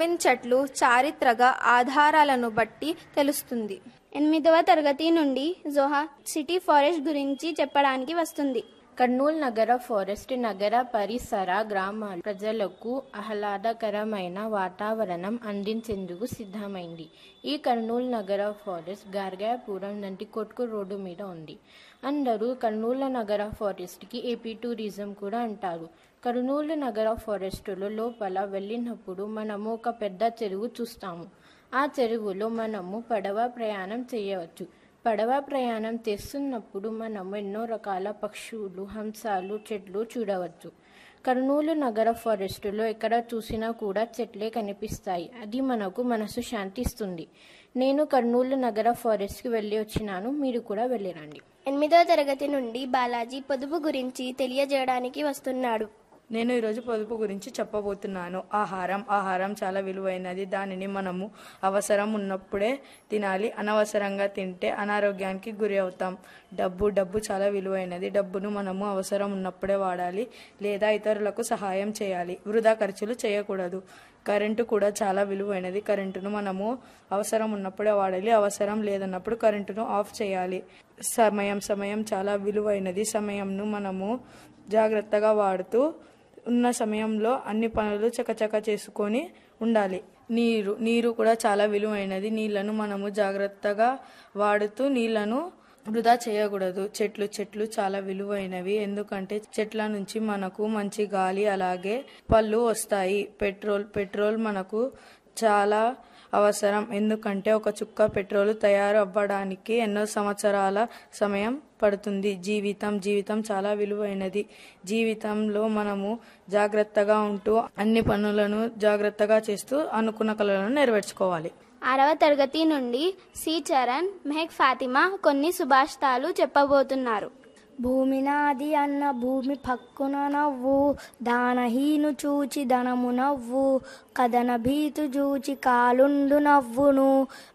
నిర్మించట్లు చారిత్రక ఆధారాలను బట్టి తెలుస్తుంది ఎనిమిదవ తరగతి నుండి జోహా సిటీ ఫారెస్ట్ గురించి చెప్పడానికి వస్తుంది కర్నూలు నగర ఫారెస్ట్ నగర పరిసర గ్రామాల ప్రజలకు ఆహ్లాదకరమైన వాతావరణం అందించేందుకు సిద్ధమైంది ఈ కర్నూలు నగర ఫారెస్ట్ గార్గాయపురం నందికొట్కు రోడ్డు మీద ఉంది అందరూ కర్నూలు నగర ఫారెస్ట్కి ఏపీ టూరిజం కూడా అంటారు కర్నూలు నగర ఫారెస్టులో లోపల వెళ్ళినప్పుడు మనము ఒక పెద్ద చెరువు చూస్తాము ఆ చెరువులో మనము పడవ ప్రయాణం చేయవచ్చు పడవ ప్రయాణం చేస్తున్నప్పుడు మనము ఎన్నో రకాల పక్షులు హంసాలు చెట్లు చూడవచ్చు కర్నూలు నగర ఫారెస్టులో ఎక్కడ చూసినా కూడా చెట్లే కనిపిస్తాయి అది మనకు మనసు శాంతిస్తుంది నేను కర్నూలు నగర ఫారెస్ట్కి వెళ్ళి వచ్చినాను మీరు కూడా వెళ్ళిరండి ఎనిమిదవ తరగతి నుండి బాలాజీ పొదుపు గురించి తెలియజేయడానికి వస్తున్నాడు నేను ఈరోజు పొదుపు గురించి చెప్పబోతున్నాను ఆహారం ఆహారం చాలా విలువైనది దానిని మనము అవసరం ఉన్నప్పుడే తినాలి అనవసరంగా తింటే అనారోగ్యానికి గురి అవుతాం డబ్బు డబ్బు చాలా విలువైనది డబ్బును మనము అవసరం ఉన్నప్పుడే వాడాలి లేదా ఇతరులకు సహాయం చేయాలి వృధా ఖర్చులు చేయకూడదు కరెంటు కూడా చాలా విలువైనది కరెంటును మనము అవసరం ఉన్నప్పుడే వాడాలి అవసరం లేదన్నప్పుడు కరెంటును ఆఫ్ చేయాలి సమయం సమయం చాలా విలువైనది సమయంను మనము జాగ్రత్తగా వాడుతూ ఉన్న సమయంలో అన్ని పనులు చకచక చేసుకొని ఉండాలి నీరు నీరు కూడా చాలా విలువైనది నీళ్లను మనము జాగ్రత్తగా వాడుతూ నీళ్లను వృధా చేయకూడదు చెట్లు చెట్లు చాలా విలువైనవి ఎందుకంటే చెట్ల నుంచి మనకు మంచి గాలి అలాగే పళ్ళు వస్తాయి పెట్రోల్ పెట్రోల్ మనకు చాలా అవసరం ఎందుకంటే ఒక చుక్క పెట్రోల్ తయారు అవ్వడానికి ఎన్నో సంవత్సరాల సమయం పడుతుంది జీవితం జీవితం చాలా విలువైనది జీవితంలో మనము జాగ్రత్తగా ఉంటూ అన్ని పనులను జాగ్రత్తగా చేస్తూ అనుకున్న కళలను నెరవేర్చుకోవాలి ఆరవ తరగతి నుండి సి చరణ్ మెహక్ ఫాతిమా కొన్ని సుభాషితాలు చెప్పబోతున్నారు భూమి నాది అన్న భూమి పక్కున నవ్వు దానహీను చూచి ధనము నవ్వు కథన భీతు చూచి కాలుండు నవ్వును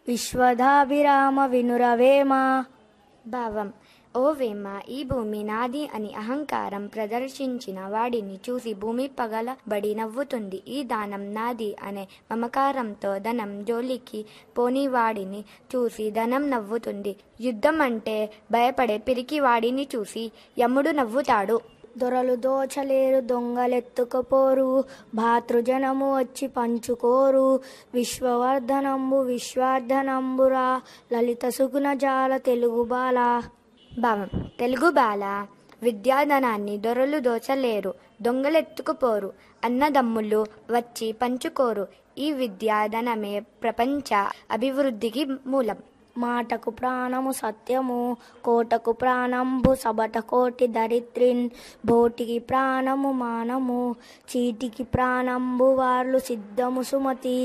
విశ్వదాభిరామ వినురవేమ భావం ఓ వేమ ఈ భూమి నాది అని అహంకారం ప్రదర్శించిన వాడిని చూసి భూమి పగలబడి నవ్వుతుంది ఈ దానం నాది అనే మమకారంతో ధనం జోలికి పోని వాడిని చూసి ధనం నవ్వుతుంది యుద్ధం అంటే భయపడే పిరికి వాడిని చూసి యముడు నవ్వుతాడు దొరలు దోచలేరు దొంగలెత్తుకపోరు భాతృజనము వచ్చి పంచుకోరు విశ్వవర్ధనంబు విశ్వార్ధనంబురా లలిత సుగుణ జాల తెలుగు బాల భావం తెలుగు బాల విద్యాధనాన్ని దొరలు దోచలేరు దొంగలెత్తుకుపోరు అన్నదమ్ములు వచ్చి పంచుకోరు ఈ విద్యాధనమే ప్రపంచ అభివృద్ధికి మూలం మాటకు ప్రాణము సత్యము కోటకు ప్రాణంబు సబట కోటి దరిత్రిన్ బోటికి ప్రాణము మానము చీటికి ప్రాణంబు వార్లు సిద్ధము సుమతి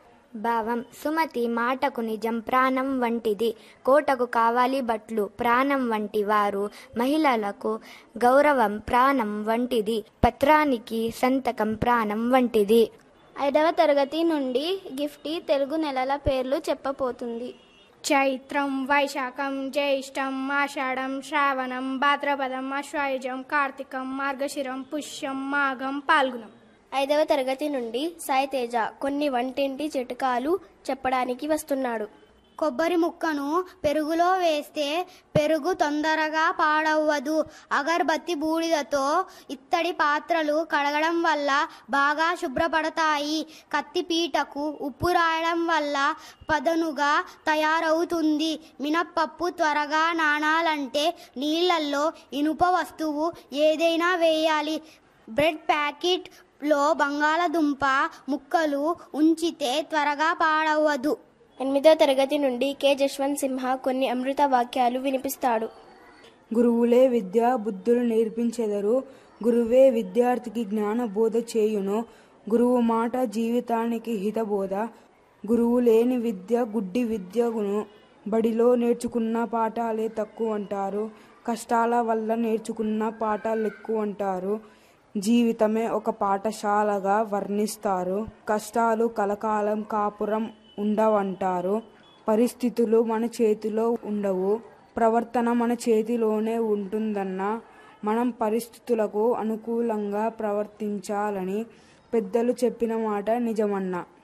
భావం సుమతి మాటకు నిజం ప్రాణం వంటిది కోటకు కావాలి బట్లు ప్రాణం వంటి వారు మహిళలకు గౌరవం ప్రాణం వంటిది పత్రానికి సంతకం ప్రాణం వంటిది ఐదవ తరగతి నుండి గిఫ్టీ తెలుగు నెలల పేర్లు చెప్పబోతుంది చైత్రం వైశాఖం జ్యేష్టం ఆషాఢం శ్రావణం భాద్రపదం అశ్వాయుజం కార్తీకం మార్గశిరం పుష్యం మాఘం పాల్గొనం ఐదవ తరగతి నుండి సాయి తేజ కొన్ని వంటింటి చిట్కాలు చెప్పడానికి వస్తున్నాడు కొబ్బరి ముక్కను పెరుగులో వేస్తే పెరుగు తొందరగా పాడవ్వదు అగర్బత్తి బూడిదతో ఇత్తడి పాత్రలు కడగడం వల్ల బాగా శుభ్రపడతాయి కత్తి పీటకు ఉప్పు రాయడం వల్ల పదనుగా తయారవుతుంది మినప్పప్పు త్వరగా నానాలంటే నీళ్ళల్లో ఇనుప వస్తువు ఏదైనా వేయాలి బ్రెడ్ ప్యాకెట్ లో బంగాళదుంప ముక్కలు ఉంచితే త్వరగా పాడవ్వదు ఎనిమిదో తరగతి నుండి కె జశ్వంత్ సింహ కొన్ని అమృత వాక్యాలు వినిపిస్తాడు గురువులే విద్య బుద్ధులు నేర్పించెదరు గురువే విద్యార్థికి జ్ఞాన బోధ చేయును గురువు మాట జీవితానికి హితబోధ గురువు లేని విద్య గుడ్డి విద్యగును బడిలో నేర్చుకున్న పాఠాలే తక్కువ అంటారు కష్టాల వల్ల నేర్చుకున్న పాఠాలు ఎక్కువ అంటారు జీవితమే ఒక పాఠశాలగా వర్ణిస్తారు కష్టాలు కలకాలం కాపురం ఉండవంటారు పరిస్థితులు మన చేతిలో ఉండవు ప్రవర్తన మన చేతిలోనే ఉంటుందన్న మనం పరిస్థితులకు అనుకూలంగా ప్రవర్తించాలని పెద్దలు చెప్పిన మాట నిజమన్నా